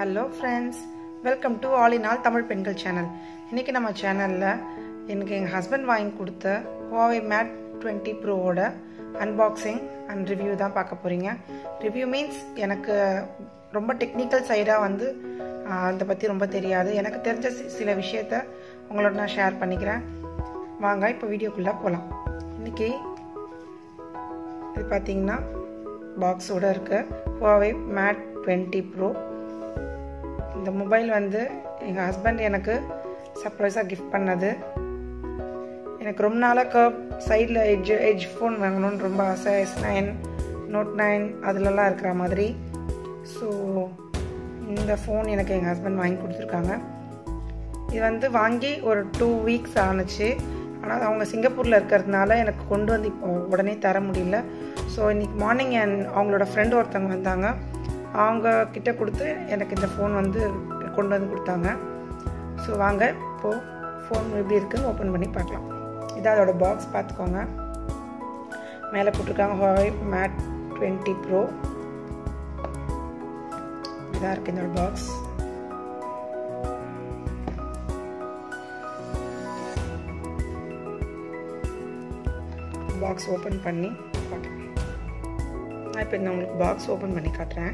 hello friends welcome to all in all Tamil பெண்கள் channel இன்றைக்கி நம்ம சேனலில் எனக்கு எங்கள் ஹஸ்பண்ட் வாங்கி கொடுத்த ஹுவாவே மேட் டுவெண்ட்டி ப்ரோவோட அன்பாக்சிங் அண்ட் ரிவ்யூ தான் பார்க்க போகிறீங்க ரிவ்யூ மீன்ஸ் எனக்கு ரொம்ப டெக்னிக்கல் சைடாக வந்து ஆஹ், அதை பற்றி ரொம்ப தெரியாது எனக்கு தெரிஞ்ச சி- சில விஷயத்த உங்களோட நான் ஷேர் பண்ணிக்கிறேன் வாங்க இப்போ வீடியோக்குள்ளே போகலாம் இன்றைக்கி இது பார்த்தீங்கன்னா பாக்ஸோட இருக்கு ஹுவாவே மேட் டுவெண்ட்டி ப்ரோ இந்த மொபைல் வந்து எங்கள் ஹஸ்பண்ட் எனக்கு சர்ப்ரைஸாக கிஃப்ட் பண்ணது எனக்கு ரொம்ப நாளாக கர்ப் சைடில் எட்ஜ் எட்ஜ் ஃபோன் வாங்கணும்னு ரொம்ப ஆசை எஸ் நைன் நோட் நைன் அதிலலாம் இருக்கிற மாதிரி ஸோ இந்த ஃபோன் எனக்கு எங்கள் ஹஸ்பண்ட் வாங்கி கொடுத்துருக்காங்க இது வந்து வாங்கி ஒரு டூ வீக்ஸ் ஆணுச்சு ஆனால் அவங்க சிங்கப்பூரில் இருக்கிறதுனால எனக்கு கொண்டு வந்து இப்போ உடனே தர முடியல ஸோ இன்னைக்கு மார்னிங் என் அவங்களோட ஃப்ரெண்டு ஒருத்தவங்க வந்தாங்க அவங்க கிட்ட கொடுத்து எனக்கு இந்த ஃபோன் வந்து கொண்டு வந்து கொடுத்தாங்க ஸோ வாங்க இப்போது ஃபோன் எப்படி இருக்குன்னு ஓப்பன் பண்ணி பார்க்கலாம் இதான் அதோட பாக்ஸ் பார்த்துக்கோங்க மேலே போட்டிருக்காங்க ஹாய் மேட் டுவெண்ட்டி ப்ரோ இதாக இருக்குது இதோட பாக்ஸ் பாக்ஸ் ஓப்பன் பண்ணி பார்க்கலாம் நான் இப்போ நான் உங்களுக்கு பாக்ஸ் ஓப்பன் பண்ணி காட்டுறேன்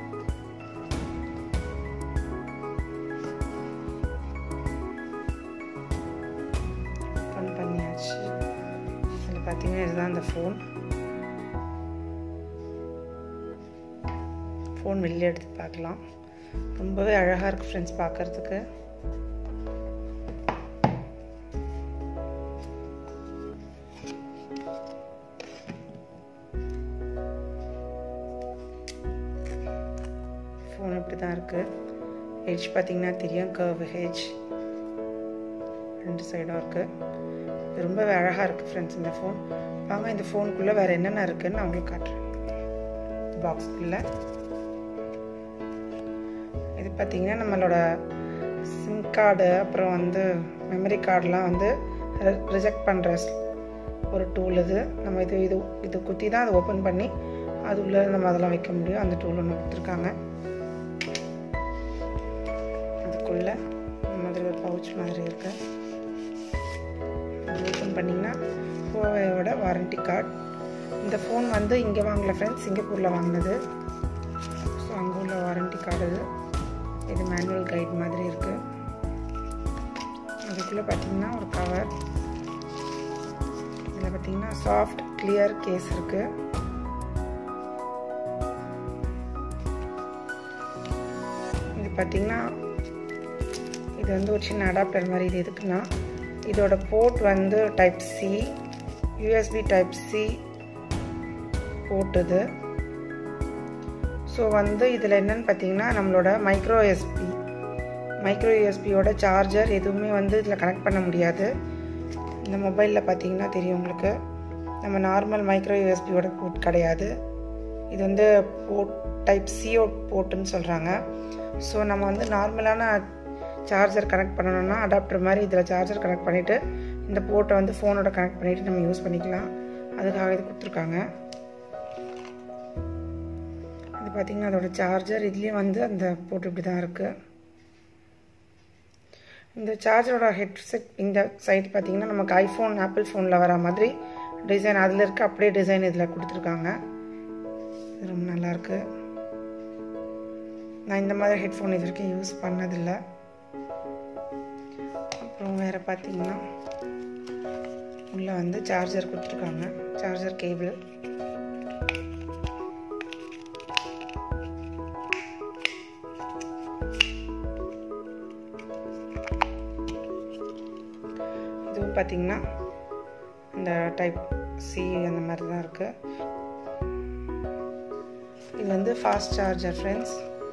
ஓப்பன் பண்ணியாச்சு இதில் பார்த்தீங்கன்னா இதுதான் அந்த ஃபோன் ஃபோன் வெளியே எடுத்து பார்க்கலாம் ரொம்பவே அழகாக இருக்குது ஃப்ரெண்ட்ஸ் பார்க்குறதுக்கு ஃபோன் இப்படி தான் இருக்குது ஹெச் பார்த்தீங்கன்னா தெரியும் கர்வ் ஹெச் ரெண்டு சைடும் இருக்குது ரொம்பவே அழகாக இருக்குது ஃப்ரெண்ட்ஸ் இந்த ஃபோன் வாங்க இந்த ஃபோனுக்குள்ளே வேறு என்னென்ன இருக்குன்னு நான் உங்களுக்கு காட்டுறேன் பாக்ஸ்க்குள்ளே இது பார்த்தீங்கன்னா நம்மளோட சிம் கார்டு அப்புறம் வந்து மெமரி கார்டெலாம் வந்து ரிஜெக்ட் பண்ணுற ஒரு டூல் இது நம்ம இது இது இது குத்தி தான் அதை ஓப்பன் பண்ணி அது உள்ள நம்ம அதெல்லாம் வைக்க முடியும் அந்த டூல் ஒன்று கொடுத்துருக்காங்க அதுக்குள்ள இந்த மாதிரி ஒரு பவுச் மாதிரி இருக்கு அது ஓப்பன் பண்ணிங்கன்னா ஹோவேயோட வாரண்டி கார்டு இந்த ஃபோன் வந்து இங்கே வாங்கல ஃப்ரெண்ட்ஸ் சிங்கப்பூரில் வாங்கினது ஸோ அங்கே உள்ள வாரண்டி கார்டு இது இது மேனுவல் கைட் மாதிரி இருக்கு அதுக்குள்ளே பார்த்தீங்கன்னா ஒரு கவர் இதில் பார்த்தீங்கன்னா சாஃப்ட் கிளியர் கேஸ் இருக்குது இது பார்த்தீங்கன்னா இது வந்து ஒரு சின்ன அடாப்டர் மாதிரி இது எதுக்குன்னா இதோட போர்ட் வந்து type C USB type C போட்டுது ஸோ வந்து இதில் என்னன்னு பார்த்தீங்கன்னா நம்மளோட மைக்ரோ எஸ்பி மைக்ரோ யூஎஸ்பியோட சார்ஜர் எதுவுமே வந்து இதில் கனெக்ட் பண்ண முடியாது இந்த மொபைலில் பார்த்தீங்கன்னா தெரியும் உங்களுக்கு நம்ம நார்மல் மைக்ரோ யூஎஸ்பியோட போர்ட் கிடையாது இது வந்து போர்ட் டைப் சிஓ போர்ட்டுன்னு சொல்கிறாங்க ஸோ நம்ம வந்து நார்மலான சார்ஜர் கனெக்ட் பண்ணணும்னா அடாப்டர் மாதிரி இதில் சார்ஜர் கனெக்ட் பண்ணிவிட்டு இந்த போர்ட்டை வந்து ஃபோனோட கனெக்ட் பண்ணிவிட்டு நம்ம யூஸ் பண்ணிக்கலாம் அதுக்காக இது கொடுத்துருக்காங்க இது பார்த்திங்கன்னா அதோட சார்ஜர் இதுலேயும் வந்து அந்த போர்ட் இப்படி தான் இருக்குது இந்த சார்ஜரோட ஹெட்செட் இந்த சைடு பார்த்தீங்கன்னா நமக்கு ஐஃபோன் ஆப்பிள் ஃபோனில் வர மாதிரி டிசைன் அதில் இருக்க அப்படியே டிசைன் இதில் கொடுத்துருக்காங்க இது ரொம்ப நல்லாயிருக்கு நான் இந்த மாதிரி ஹெட்ஃபோன் இது வரைக்கும் யூஸ் பண்ணதில்லை அப்புறம் வேறு பார்த்தீங்கன்னா உள்ளே வந்து சார்ஜர் கொடுத்துருக்காங்க சார்ஜர் கேபிள் இதுவும் பார்த்தீங்கன்னா இந்த டைப் சி அந்த மாதிரி தான் இருக்குது இது வந்து ஃபாஸ்ட் சார்ஜர் ஃப்ரெண்ட்ஸ்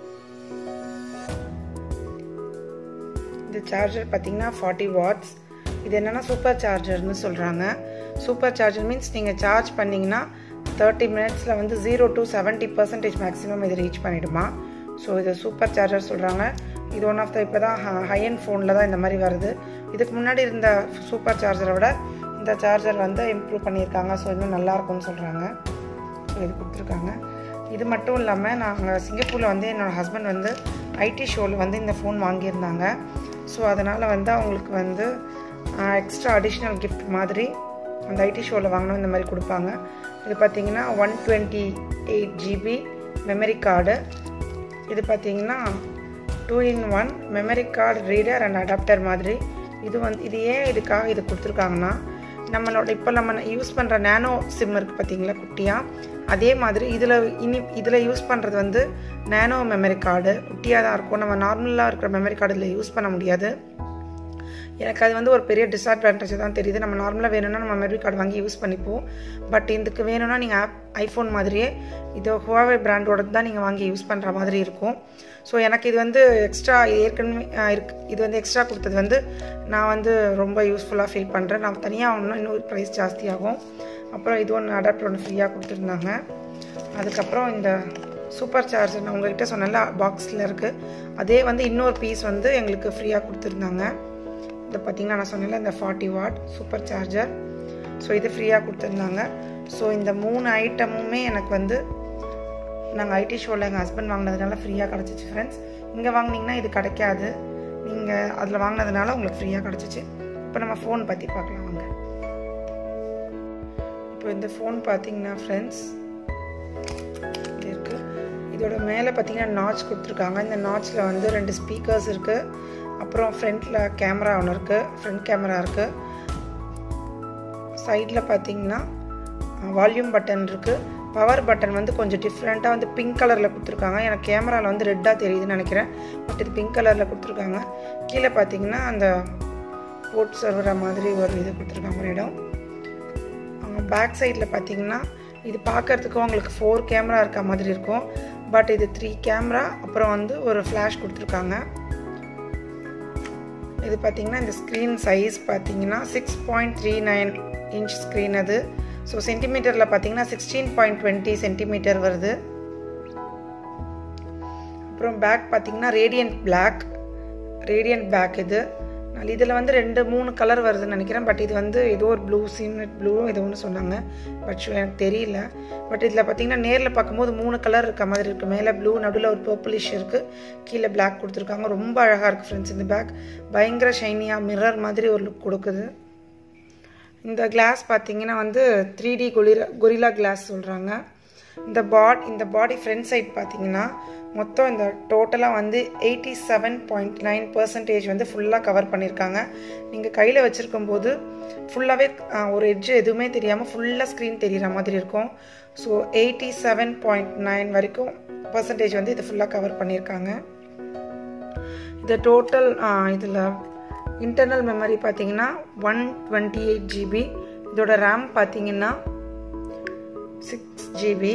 இந்த சார்ஜர் பார்த்தீங்கன்னா ஃபார்ட்டி வாட்ஸ் இது என்னென்னா சூப்பர் சார்ஜர்னு சொல்கிறாங்க சூப்பர் சார்ஜர் மீன்ஸ் நீங்கள் சார்ஜ் பண்ணிங்கன்னா தேர்ட்டி மினிட்ஸில் வந்து zero to seventy percentage maximum இது ரீச் பண்ணிவிடுமா ஸோ இது சூப்பர் சார்ஜர் சொல்கிறாங்க இது ஒன் ஆஃப் த இப்போ தான் ஹை அண்ட் ஃபோனில் தான் இந்த மாதிரி வருது இதுக்கு முன்னாடி இருந்த சூப்பர் சார்ஜரை விட இந்த சார்ஜர் வந்து இம்ப்ரூவ் பண்ணியிருக்காங்க ஸோ இன்னும் நல்லாயிருக்கும்னு சொல்கிறாங்க ஸோ இது கொடுத்துருக்காங்க இது மட்டும் இல்லாமல் நாங்கள் சிங்கப்பூரில் வந்து என்னோடய ஹஸ்பண்ட் வந்து ஐடி ஷோவில் வந்து இந்த ஃபோன் வாங்கியிருந்தாங்க ஸோ அதனால் வந்து அவங்களுக்கு வந்து எக்ஸ்ட்ரா அடிஷ்னல் கிஃப்ட் மாதிரி அந்த ஐடி ஷோவில் வாங்கினோம் இந்த மாதிரி கொடுப்பாங்க இது பார்த்திங்கன்னா one twenty eight GB memory card இது பார்த்திங்கன்னா two in one memory card reader and adapter மாதிரி இது வந்து இது ஏன் இதுக்காக இது கொடுத்துருக்காங்கன்னா நம்மளோட இப்போ நம்ம யூஸ் பண்ணுற நேனோ சிம் இருக்குது பார்த்தீங்களா குட்டியாக அதே மாதிரி இதில் இனி இதில் யூஸ் பண்ணுறது வந்து நேனோ மெமரி கார்டு குட்டியாக தான் இருக்கும் நம்ம நார்மலாக இருக்கிற மெமரி கார்டு இதில் யூஸ் பண்ண முடியாது எனக்கு அது வந்து ஒரு பெரிய டிஸ்அட்வான்டேஜ் தான் தெரியுது நம்ம நார்மலாக வேணும்னா நம்ம மெமரி கார்டு வாங்கி யூஸ் பண்ணிப்போம் பட் இதுக்கு வேணும்னா நீங்கள் ஆப் ஐஃபோன் மாதிரியே இது ஹுவாவே பிராண்டோட தான் நீங்கள் வாங்கி யூஸ் பண்ணுற மாதிரி இருக்கும் ஸோ எனக்கு இது வந்து எக்ஸ்ட்ரா ஏற்கனவே இருக்கு இது வந்து எக்ஸ்ட்ரா கொடுத்தது வந்து நான் வந்து ரொம்ப யூஸ்ஃபுல்லாக ஃபீல் பண்ணுறேன் நான் தனியாக வாங்கினா இன்னொரு ப்ரைஸ் ஜாஸ்தியாகும் அப்புறம் இது ஒன்று அடாப்டர் ஒன்று ஃப்ரீயாக கொடுத்துருந்தாங்க அதுக்கப்புறம் இந்த சூப்பர் சார்ஜர் நான் உங்கள்கிட்ட சொன்னல பாக்ஸில் இருக்குது அதே வந்து இன்னொரு பீஸ் வந்து எங்களுக்கு ஃப்ரீயாக கொடுத்துருந்தாங்க இது பார்த்திங்கன்னா நான் சொன்னேன்ல இந்த forty watt super charger so இது ஃப்ரீயாக கொடுத்துருந்தாங்க ஸோ இந்த மூணு ஐட்டமுமே எனக்கு வந்து நாங்கள் ஐடி ஷோவில் எங்கள் ஹஸ்பண்ட் வாங்கினதுனால ஃப்ரீயாக கிடச்சிச்சு ஃப்ரெண்ட்ஸ் இங்கே வாங்கினீங்கன்னா இது கிடைக்காது நீங்கள் அதில் வாங்கினதுனால உங்களுக்கு ஃப்ரீயாக கிடச்சிச்சு இப்போ நம்ம ஃபோன் பற்றி பார்க்கலாம் வாங்க இப்போ இந்த ஃபோன் பார்த்தீங்கன்னா ஃப்ரெண்ட்ஸ் இது இருக்குது இதோட மேலே பார்த்தீங்கன்னா நாச் கொடுத்துருக்காங்க இந்த நாச்சில் வந்து ரெண்டு ஸ்பீக்கர்ஸ் இருக்குது அப்புறம் ஃப்ரண்ட்டில் கேமரா ஒன்று இருக்குது ஃப்ரண்ட் கேமரா இருக்குது சைடில் பார்த்தீங்கன்னா வால்யூம் பட்டன் இருக்குது பவர் பட்டன் வந்து கொஞ்சம் டிஃப்ரெண்ட்டாக வந்து பிங்க் கலரில் கொடுத்துருக்காங்க எனக்கு கேமராவில் வந்து ரெட்டாக தெரியுதுன்னு நினைக்கிறேன் பட் இது பிங்க் கலரில் கொடுத்துருக்காங்க கீழே பார்த்தீங்கன்னா அந்த போட் சர்வர மாதிரி ஒரு இது கொடுத்துருக்காங்க ஒரு இடம் பேக் சைடில் பார்த்தீங்கன்னா இது பார்க்குறதுக்கு உங்களுக்கு ஃபோர் கேமரா இருக்க மாதிரி இருக்கும் பட் இது த்ரீ கேமரா அப்புறம் வந்து ஒரு ஃப்ளாஷ் கொடுத்துருக்காங்க இது பார்த்தீங்கன்னா இந்த ஸ்க்ரீன் சைஸ் பார்த்தீங்கன்னா six point three nine inch screen அது ஸோ சென்டிமீட்டரில் பார்த்தீங்கன்னா சிக்ஸ்டீன் பாயிண்ட் டுவெண்ட்டி சென்டிமீட்டர் வருது அப்புறம் பேக் பார்த்தீங்கன்னா ரேடியன்ட் பிளாக் ரேடியன்ட் பேக் இது இதில் வந்து ரெண்டு மூணு கலர் வருதுன்னு நினைக்கிறேன் பட் இது வந்து ஏதோ ஒரு ப்ளூ சீம்னட் ப்ளூ ஏதோ ஒன்று சொன்னாங்க பட் எனக்கு தெரியல பட் இதில் பார்த்தீங்கன்னா நேரில் பார்க்கும்போது மூணு கலர் இருக்க மாதிரி இருக்குது மேலே ப்ளூ நடுவில் ஒரு பர்பிளிஷ் இருக்குது கீழே பிளாக் கொடுத்துருக்காங்க ரொம்ப அழகாக இருக்குது ஃப்ரெண்ட்ஸ் இந்த பேக் பயங்கர ஷைனியாக மிரர் மாதிரி ஒரு லுக் கொடுக்குது இந்த கிளாஸ் பார்த்தீங்கன்னா வந்து three D gorilla gorilla glass சொல்கிறாங்க இந்த பாட் இந்த பாடி ஃப்ரண்ட் சைட் பார்த்தீங்கன்னா மொத்தம் இந்த டோட்டலாக வந்து eighty seven point nine percentage வந்து ஃபுல்லாக கவர் பண்ணியிருக்காங்க நீங்கள் கையில் வச்சுருக்கும் போது ஃபுல்லாகவே ஒரு எட்ஜ் எதுவுமே தெரியாமல் ஃபுல்லாக ஸ்க்ரீன் தெரிகிற மாதிரி இருக்கும் so eighty seven point nine வரைக்கும் பர்சன்டேஜ் வந்து இது ஃபுல்லாக கவர் பண்ணியிருக்காங்க இது டோட்டல் இதில் இன்டர்னல் மெமரி பார்த்தீங்கன்னா ஒன் டுவெண்ட்டி எயிட் ஜிபி இதோட ரேம் பார்த்தீங்கன்னா சிக்ஸ் ஜிபி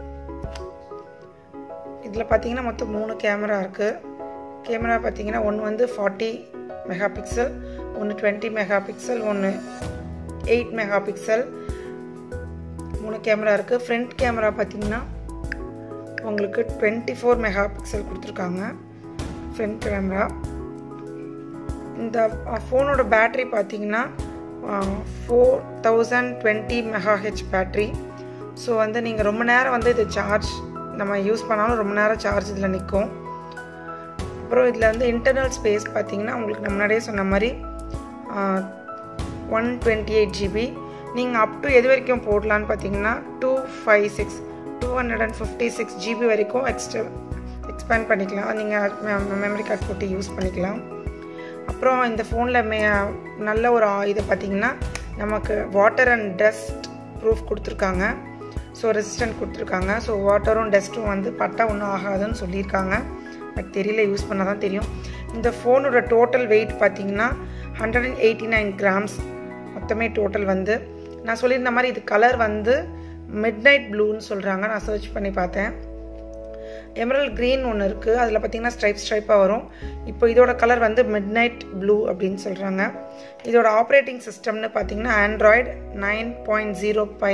இதில் பார்த்தீங்கன்னா மொத்தம் மூணு கேமரா இருக்குது கேமரா பார்த்தீங்கன்னா ஒன்று வந்து ஃபார்ட்டி மெகா பிக்சல் ஒன்று டுவெண்ட்டி மெகா பிக்சல் ஒன்று எயிட் மெகா பிக்சல் மூணு கேமரா இருக்குது ஃப்ரண்ட் கேமரா பார்த்தீங்கன்னா உங்களுக்கு டுவெண்ட்டி ஃபோர் மெகா பிக்சல் கொடுத்துருக்காங்க ஃப்ரண்ட் கேமரா இந்த ஃபோனோட பேட்ரி பார்த்தீங்கன்னா four thousand twenty mega H battery so வந்து நீங்கள் ரொம்ப நேரம் வந்து இது சார்ஜ் நம்ம யூஸ் பண்ணாலும் ரொம்ப நேரம் சார்ஜ் இதில் நிற்கும் அப்புறம் இதில் வந்து இன்டர்னல் ஸ்பேஸ் பார்த்தீங்கன்னா உங்களுக்கு நம்ம முன்னாடியே சொன்ன மாதிரி ஒன் டுவெண்ட்டி எயிட் ஜிபி நீங்கள் அப் டு எது வரைக்கும் போடலான்னு பார்த்தீங்கன்னா two five six two hundred and fifty six GB வரைக்கும் எக்ஸ்ட்ரா எக்ஸ்பேண்ட் பண்ணிக்கலாம் நீங்கள் மெமரி கார்டு போட்டு யூஸ் பண்ணிக்கலாம் அப்புறம் இந்த ஃபோனில் மே நல்ல ஒரு இது பார்த்திங்கன்னா நமக்கு வாட்டர் அண்ட் டஸ்ட் ப்ரூஃப் கொடுத்துருக்காங்க ஸோ ரெசிஸ்டன்ட் கொடுத்துருக்காங்க ஸோ வாட்டரும் டஸ்ட்டும் வந்து பட்டா ஒன்றும் ஆகாதுன்னு சொல்லியிருக்காங்க பட் தெரியல யூஸ் பண்ணால் தான் தெரியும் இந்த ஃபோனோட டோட்டல் வெயிட் பார்த்திங்கன்னா hundred and eighty nine grams மொத்தமே டோட்டல் வந்து நான் சொல்லியிருந்த மாதிரி இது கலர் வந்து மிட் நைட் ப்ளூன்னு சொல்கிறாங்க நான் சர்ச் பண்ணி பார்த்தேன் எமரல் க்ரீன் ஒன்று இருக்குது அதில் பார்த்தீங்கன்னா ஸ்ட்ரைப் ஸ்ட்ரைப்பாக வரும் இப்போ இதோட கலர் வந்து மிட் நைட் ப்ளூ அப்படின்னு சொல்கிறாங்க இதோட ஆப்ரேட்டிங் சிஸ்டம்னு பார்த்தீங்கன்னா Android nine point zero pie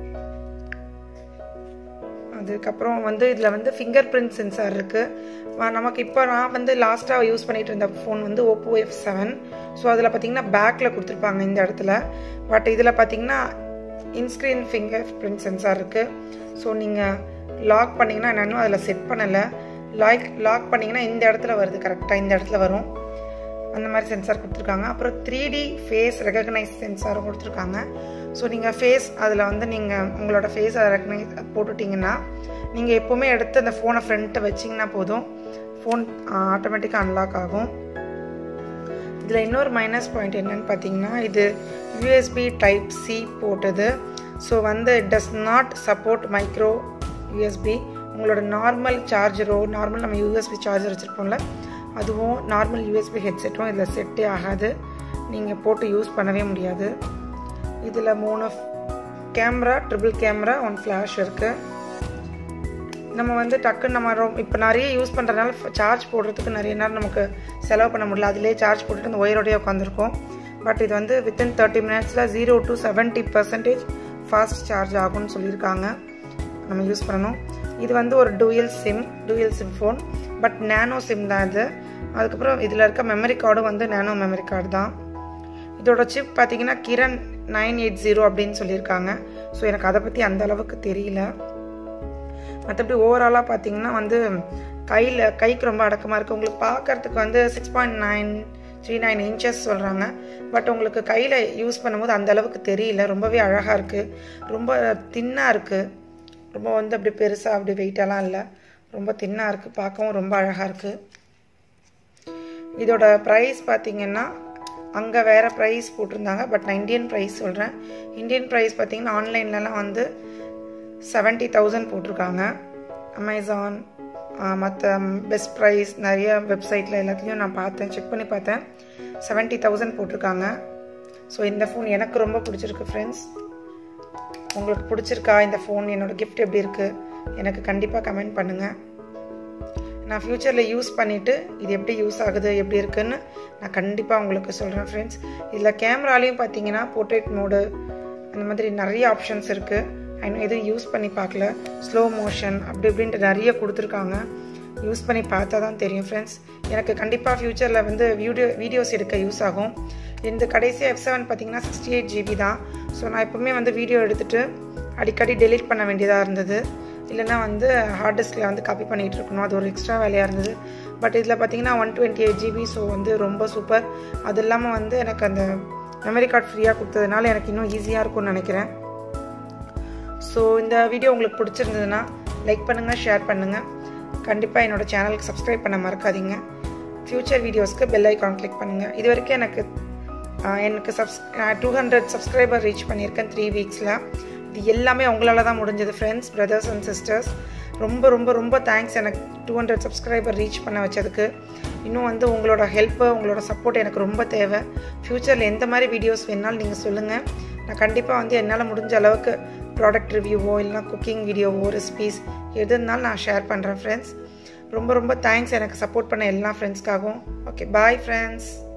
அதுக்கப்புறம் வந்து இதில் வந்து ஃபிங்கர் பிரிண்ட் சென்சார் இருக்குது நமக்கு இப்போ நான் வந்து லாஸ்ட்டாக யூஸ் பண்ணிகிட்டு இருந்த ஃபோன் வந்து ஓப்போ எஃப் செவன் ஸோ அதில் பார்த்தீங்கன்னா பேக்கில் கொடுத்துருப்பாங்க இந்த இடத்துல பட் இதில் பார்த்தீங்கன்னா இன்ஸ்க்ரீன் ஃபிங்கர் பிரிண்ட் சென்சார் இருக்குது ஸோ நீங்கள் லாக் பண்ணிங்கன்னா நான் இன்னும் அதில் செட் பண்ணலை லாக் லாக் பண்ணிங்கன்னா இந்த இடத்துல வருது கரெக்டாக இந்த இடத்துல வரும் அந்த மாதிரி சென்சார் கொடுத்துருக்காங்க அப்புறம் த்ரீ டி ஃபேஸ் ரெகக்னைஸ் சென்சாரும் கொடுத்துருக்காங்க ஸோ நீங்கள் ஃபேஸ் அதில் வந்து நீங்கள் உங்களோட ஃபேஸ் அதை ரெக்கனைஸ் போட்டுட்டிங்கன்னா நீங்கள் எப்போவுமே எடுத்து அந்த ஃபோனை ஃப்ரண்ட்டை வச்சிங்கன்னா போதும் ஃபோன் ஆட்டோமேட்டிக்காக அன்லாக் ஆகும் இதில் இன்னொரு மைனஸ் பாயிண்ட் என்னன்னு பார்த்தீங்கன்னா இது யூஎஸ்பி டைப் சி போட்டது ஸோ வந்து it does not support micro USB உங்களோட நார்மல் சார்ஜரோ நார்மல் நம்ம யூஎஸ்பி சார்ஜர் வச்சுருப்போம்ல அதுவும் நார்மல் யூஎஸ்பி ஹெட்செட்டும் இதில் செட்டே ஆகாது நீங்கள் போட்டு யூஸ் பண்ணவே முடியாது இதில் மூணு camera triple camera one flash இருக்குது நம்ம வந்து டக்குன்னு நம்ம ரொ இப்போ நிறைய யூஸ் பண்ணுறதுனால சார்ஜ் போடுறதுக்கு நிறைய நேரம் நமக்கு செலவு பண்ண முடியல அதிலே சார்ஜ் போட்டுட்டு அந்த ஒயரோடய உட்காந்துருக்கோம் பட் இது வந்து வித்தின் தேர்ட்டி மினிட்ஸில் zero to seventy percentage fast charge ஆகும்னு சொல்லியிருக்காங்க நம்ம யூஸ் பண்ணணும் இது வந்து ஒரு dual SIM dual SIM phone but nano SIM தான் இது அதுக்கப்புறம் இதில் இருக்க மெமரி கார்டும் வந்து நேனோ மெமரி கார்டு தான் இதோட சிப் பார்த்தீங்கன்னா கிரண் நைன் எயிட் ஜீரோ அப்படின்னு சொல்லியிருக்காங்க ஸோ எனக்கு அதை பற்றி அந்த அளவுக்கு தெரியல மற்றபடி ஓவராலாக பார்த்தீங்கன்னா வந்து கையில் கைக்கு ரொம்ப அடக்கமாக இருக்குது உங்களுக்கு பார்க்குறதுக்கு வந்து six point nine three nine inches சொல்கிறாங்க பட் உங்களுக்கு கையில் யூஸ் பண்ணும்போது அந்த அளவுக்கு தெரியல ரொம்பவே அழகாக இருக்குது ரொம்ப தின்னாக இருக்குது ரொம்ப வந்து அப்படி பெருசாக அப்படி வெயிட்டெல்லாம் இல்லை ரொம்ப தின்னாக இருக்குது பார்க்கவும் ரொம்ப அழகாக இருக்குது இதோட ப்ரைஸ் பார்த்தீங்கன்னா அங்கே வேறு ப்ரைஸ் போட்டிருந்தாங்க பட் நான் இந்தியன் ப்ரைஸ் சொல்கிறேன் இந்தியன் ப்ரைஸ் பார்த்தீங்கன்னா ஆன்லைன்லலாம் வந்து செவன்ட்டி தௌசண்ட் போட்டிருக்காங்க அமேசான் மற்ற பெஸ்ட் ப்ரைஸ் நிறைய வெப்சைட்டில் எல்லாத்தையும் நான் பார்த்தேன் செக் பண்ணி பார்த்தேன் செவன்ட்டி தௌசண்ட் போட்டிருக்காங்க ஸோ இந்த ஃபோன் எனக்கு ரொம்ப பிடிச்சிருக்கு ஃப்ரெண்ட்ஸ் உங்களுக்கு பிடிச்சிருக்கா இந்த ஃபோன் என்னோடய கிஃப்ட் எப்படி இருக்குது எனக்கு கண்டிப்பாக கமெண்ட் பண்ணுங்கள் நான் ஃப்யூச்சரில் யூஸ் பண்ணிவிட்டு இது எப்படி யூஸ் ஆகுது எப்படி இருக்குன்னு நான் கண்டிப்பாக உங்களுக்கு சொல்கிறேன் ஃப்ரெண்ட்ஸ் இதில் கேமராலையும் பார்த்தீங்கன்னா போர்ட்ரேட் மோடு அந்த மாதிரி நிறைய ஆப்ஷன்ஸ் இருக்குது இன்னும் எதுவும் யூஸ் பண்ணி பார்க்கல ஸ்லோ மோஷன் அப்படி இப்படின்ட்டு நிறைய கொடுத்துருக்காங்க யூஸ் பண்ணி பார்த்தா தான் தெரியும் ஃப்ரெண்ட்ஸ் எனக்கு கண்டிப்பாக ஃப்யூச்சரில் வந்து வீடியோ வீடியோஸ் எடுக்க யூஸ் ஆகும் இந்த கடைசியாக எஃப் செவன் பார்த்தீங்கன்னா சிக்ஸ்டி எயிட் ஜிபி தான் ஸோ நான் எப்போவுமே வந்து வீடியோ எடுத்துகிட்டு அடிக்கடி டெலீட் பண்ண வேண்டியதாக இருந்தது இல்லைனா வந்து ஹார்ட் டிஸ்கில் வந்து காப்பி பண்ணிகிட்டு இருக்கணும் அது ஒரு எக்ஸ்ட்ரா வேலையாக இருந்தது பட் இதில் பார்த்தீங்கன்னா one twenty eight GB so வந்து ரொம்ப சூப்பர் அது இல்லாமல் வந்து எனக்கு அந்த மெமரி கார்டு ஃப்ரீயாக கொடுத்ததுனால எனக்கு இன்னும் ஈஸியாக இருக்கும்னு நினைக்கிறேன் ஸோ இந்த வீடியோ உங்களுக்கு பிடிச்சிருந்ததுன்னா லைக் பண்ணுங்கள் ஷேர் பண்ணுங்கள் கண்டிப்பாக என்னோடய சேனலுக்கு சப்ஸ்கிரைப் பண்ண மறக்காதீங்க ஃப்யூச்சர் வீடியோஸ்க்கு பெல் ஐக்கான் கிளிக் பண்ணுங்கள் இது வரைக்கும் எனக்கு எனக்கு subs two hundred subscriber reach பண்ணியிருக்கேன் த்ரீ வீக்ஸில் இது எல்லாமே உங்களால் தான் முடிஞ்சது ஃப்ரெண்ட்ஸ் பிரதர்ஸ் அண்ட் சிஸ்டர்ஸ் ரொம்ப ரொம்ப ரொம்ப தேங்க்ஸ் எனக்கு டூ ஹண்ட்ரட் சப்ஸ்கிரைபர் ரீச் பண்ண வச்சதுக்கு இன்னும் வந்து உங்களோட ஹெல்ப்பு உங்களோட சப்போர்ட் எனக்கு ரொம்ப தேவை ஃப்யூச்சரில் எந்த மாதிரி வீடியோஸ் வேணாலும் நீங்கள் சொல்லுங்கள் நான் கண்டிப்பாக வந்து என்னால் முடிஞ்ச அளவுக்கு ப்ராடக்ட் ரிவ்யூவோ இல்லைனா குக்கிங் வீடியோவோ ரெசிபீஸ் எது இருந்தாலும் நான் ஷேர் பண்ணுறேன் ஃப்ரெண்ட்ஸ் ரொம்ப ரொம்ப தேங்க்ஸ் எனக்கு சப்போர்ட் பண்ண எல்லா ஃப்ரெண்ட்ஸ்க்காகவும் ஓகே பாய் ஃப்ரெண்ட்ஸ்